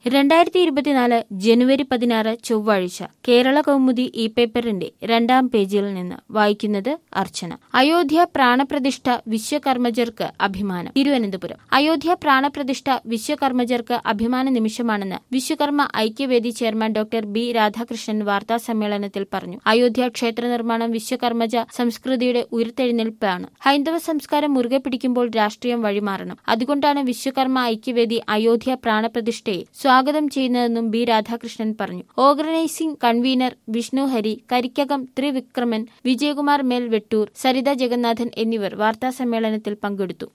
രണ്ടായിരത്തി ഇരുപത്തിനാല് ജനുവരി പതിനാറ് ചൊവ്വാഴ്ച കേരള കൗമുദി ഇ പേപ്പറിന്റെ രണ്ടാം പേജിൽ നിന്ന് വായിക്കുന്നത് അർച്ചന അയോധ്യ പ്രാണപ്രതിഷ്ഠ വിശ്വകർമ്മജർക്ക് അഭിമാനം തിരുവനന്തപുരം അയോധ്യ പ്രാണപ്രതിഷ്ഠ വിശ്വകർമ്മജർക്ക് അഭിമാന നിമിഷമാണെന്ന് Vishwakarma Aikyavedi chairman doctor B Radhakrishnan വാർത്താ സമ്മേളനത്തിൽ പറഞ്ഞു അയോധ്യ ക്ഷേത്ര നിർമ്മാണം വിശ്വകർമ്മജ സംസ്കൃതിയുടെ ഉയർത്തെഴുന്നേൽപ്പാണ് ഹൈന്ദവ സംസ്കാരം മുറുകെ പിടിക്കുമ്പോൾ രാഷ്ട്രീയം വഴിമാറണം അതുകൊണ്ടാണ് വിശ്വകർമ്മ ഐക്യവേദി അയോധ്യ പ്രാണപ്രതിഷ്ഠയെ സ്വാഗതം ചെയ്യുന്നതെന്നും ബി രാധാകൃഷ്ണൻ പറഞ്ഞു ഓർഗനൈസിംഗ് കൺവീനർ വിഷ്ണു ഹരി കരിക്കകം ത്രിവിക്രമൻ വിജയകുമാർ മേൽ വെട്ടൂർ സരിത ജഗന്നാഥൻ എന്നിവർ വാർത്താസമ്മേളനത്തിൽ പങ്കെടുത്തു